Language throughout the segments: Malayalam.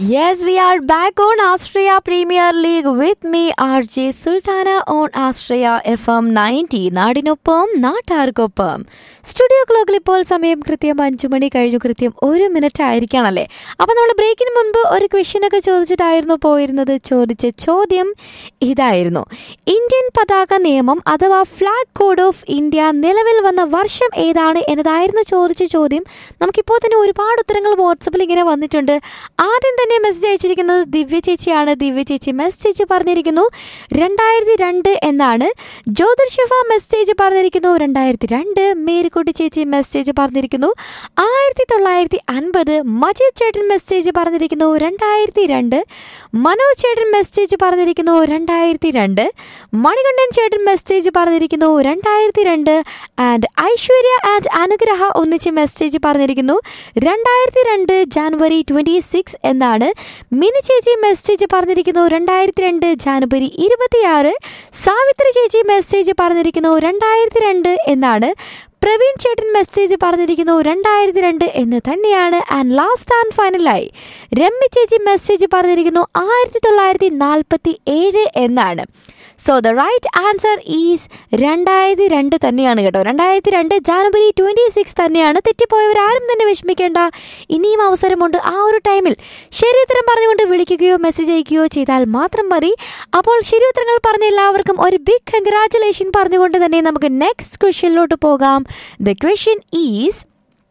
Yes, we are back on Australia Premier League with me, RJ Sultana on Australia FM 90. നാടിനൊപ്പം നാട്ടാർക്കൊപ്പം സ്റ്റുഡിയോ ക്ലോക്കിൽ ഇപ്പോൾ സമയം കൃത്യം അഞ്ചു മണി കഴിഞ്ഞു കൃത്യം ഒരു മിനിറ്റ് ആയിരിക്കണല്ലേ അപ്പം നമ്മൾ ബ്രേക്കിന് മുൻപ് ഒരു ക്വസ്റ്റ്യൻ ഒക്കെ ചോദിച്ചിട്ടായിരുന്നു പോയിരുന്നത് ചോദിച്ച ചോദ്യം ഇതായിരുന്നു ഇന്ത്യൻ പതാക നിയമം അഥവാ ഫ്ലാഗ് കോഡ് ഓഫ് ഇന്ത്യ നിലവിൽ വന്ന വർഷം ഏതാണ് എന്നതായിരുന്നു ചോദിച്ച ചോദ്യം നമുക്കിപ്പോൾ തന്നെ ഒരുപാട് ഉത്തരങ്ങൾ വാട്സപ്പിൽ ഇങ്ങനെ വന്നിട്ടുണ്ട് ആദ്യം തന്നെ മെസ്സേജ് അയച്ചിരിക്കുന്നത് ദിവ്യ ചേച്ചിയാണ് ദിവ്യ ചേച്ചി മെസ്സേജ് പറഞ്ഞിരിക്കുന്നു രണ്ടായിരത്തി രണ്ട് എന്നാണ് ജ്യോതിർഷഫ മെസ്സേജ് പറഞ്ഞിരിക്കുന്നു രണ്ടായിരത്തി രണ്ട് മേരിക്കുട്ടി ചേച്ചി മെസ്സേജ് പറഞ്ഞിരിക്കുന്നു ആയിരത്തി തൊള്ളായിരത്തി അൻപത് മജീദ് ചേട്ടൻ മെസ്സേജ് പറഞ്ഞിരിക്കുന്നു രണ്ടായിരത്തി രണ്ട് മനോജ് ചേട്ടൻ മെസ്സേജ് പറഞ്ഞിരിക്കുന്നു രണ്ടായിരത്തി രണ്ട് മണികണ്ഠൻ ചേട്ടൻ മെസ്സേജ് പറഞ്ഞിരിക്കുന്നു രണ്ടായിരത്തി രണ്ട് ആൻഡ് ഐശ്വര്യ ആൻഡ് അനുഗ്രഹ ഒന്നിച്ച് മെസ്സേജ് പറഞ്ഞിരിക്കുന്നു രണ്ടായിരത്തി രണ്ട് ജാനുവരി ട്വൻറ്റി സിക്സ് എന്നാണ് മിനി ചേച്ചി മെസ്സേജ് പറഞ്ഞിരിക്കുന്നു രണ്ടായിരത്തി രണ്ട് ജാനുവരി ഇരുപത്തിയാറ് സാവിത്രി ചേച്ചി മെസ്സേജ് പറഞ്ഞിരിക്കുന്നു രണ്ടായിരത്തി രണ്ട് എന്നാണ് പ്രവീൺ ചേട്ടൻ മെസ്സേജ് പറഞ്ഞിരിക്കുന്നു രണ്ടായിരത്തി രണ്ട് എന്ന് തന്നെയാണ് ആൻഡ് ലാസ്റ്റ് ആൻഡ് ഫൈനലായി രമ്യ ചേച്ചി മെസ്സേജ് പറഞ്ഞിരിക്കുന്നു ആയിരത്തി തൊള്ളായിരത്തി നാൽപ്പത്തി ഏഴ് എന്നാണ് so the right answer is രണ്ടായിരത്തി രണ്ട് തന്നെയാണ് കേട്ടോ രണ്ടായിരത്തി രണ്ട് ജാനുവരി ട്വൻറ്റി സിക്സ് തന്നെയാണ് തെറ്റിപ്പോയവർ ആരും തന്നെ വിഷമിക്കേണ്ട ഇനിയും അവസരമുണ്ട് ആ ഒരു ടൈമിൽ ശരി ഉത്തരം പറഞ്ഞുകൊണ്ട് വിളിക്കുകയോ മെസ്സേജ് അയക്കുകയോ ചെയ്താൽ മാത്രം മതി അപ്പോൾ ശരി ഉത്തരങ്ങൾ പറഞ്ഞ എല്ലാവർക്കും ഒരു ബിഗ് കൺഗ്രാറ്റുലേഷൻ പറഞ്ഞുകൊണ്ട് തന്നെ നമുക്ക് നെക്സ്റ്റ് ക്വസ്റ്റ്യനിലോട്ട് പോകാം ദ ക്വസ്റ്റ്യൻ ഈസ്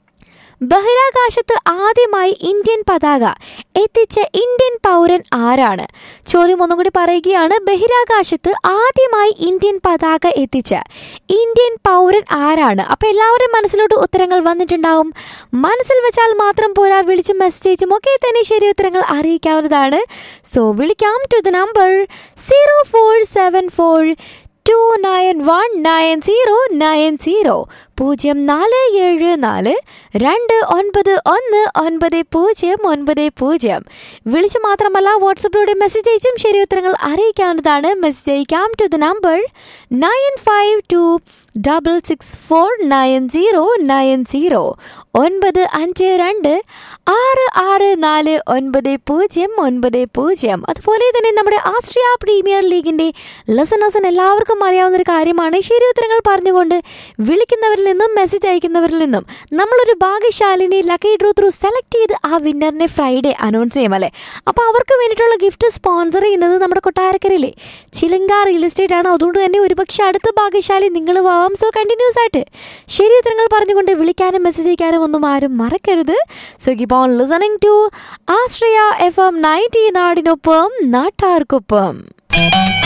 ബഹിരാകാശത്ത് ആദ്യമായി ഇന്ത്യൻ പതാക എത്തിച്ച ഇന്ത്യൻ പൗരൻ ആരാണ് ചോദ്യം ഒന്നും കൂടി പറയുകയാണ് ബഹിരാകാശത്ത് ആദ്യമായി ഇന്ത്യൻ പതാക എത്തിച്ച ഇന്ത്യൻ പൗരൻ ആരാണ് അപ്പൊ എല്ലാവരും മനസ്സിലോട്ട് ഉത്തരങ്ങൾ വന്നിട്ടുണ്ടാവും മനസ്സിൽ വെച്ചാൽ മാത്രം പോരാ വിളിച്ചും മെസ്സേജും ഒക്കെ തന്നെ ശരി ഉത്തരങ്ങൾ അറിയിക്കാവുന്നതാണ് സോ വിളിക്കാം to the number zero four seven four two nine one nine zero nine zero പൂജ്യം നാല് ഏഴ് നാല് രണ്ട് ഒൻപത് ഒന്ന് ഒൻപത് പൂജ്യം ഒൻപത് പൂജ്യം വിളിച്ചു മാത്രമല്ല വാട്സപ്പിലൂടെ മെസ്സേജ് അയച്ചും ശരി ഉത്തരങ്ങൾ അറിയിക്കാവുന്നതാണ് മെസ്സേജ് അയക്കാം to the number nine five two double six four nine zero nine zero ഒൻപത് അഞ്ച് രണ്ട് ആറ് ആറ് നാല് ഒൻപത് പൂജ്യം ഒൻപത് പൂജ്യം അതുപോലെ തന്നെ നമ്മുടെ ആസ്ട്രിയ പ്രീമിയർ ലീഗിൻ്റെ ലെസണേഴ്സിന് എല്ലാവർക്കും അറിയാവുന്ന ഒരു കാര്യമാണ് ശരി ഉത്തരങ്ങൾ പറഞ്ഞുകൊണ്ട് വിളിക്കുന്നവരിൽ നിന്നും മെസ്സേജ് അയക്കുന്നവരിൽ നിന്നും നമ്മളൊരു ഭാഗ്യശാലിനെ ലക്കി ഡ്രൂ ത്രൂ സെലക്ട് ചെയ്ത് ആ വിന്നറിനെ ഫ്രൈഡേ അനൗൺസ് ചെയ്യും അല്ലേ അപ്പോൾ അവർക്ക് വേണ്ടിയിട്ടുള്ള ഗിഫ്റ്റ് സ്പോൺസർ ചെയ്യുന്നത് നമ്മുടെ കൊട്ടാരക്കരയിലെ ചിലങ്ക റിയൽ എസ്റ്റേറ്റ് ആണ് അതുകൊണ്ട് തന്നെ ഒരുപക്ഷെ അടുത്ത ഭാഗ്യശാലി നിങ്ങൾ ആവാം സോ കണ്ടിന്യൂസ് ആയിട്ട് ശരി ഉത്തരങ്ങൾ പറഞ്ഞുകൊണ്ട് വിളിക്കാനും മെസ്സേജ് അയക്കാനും ഒന്നും ആരും മറക്കരുത് so keep on listening to Ashraya F M ninety നാടിനൊപ്പം നാട്ടാർക്കൊപ്പം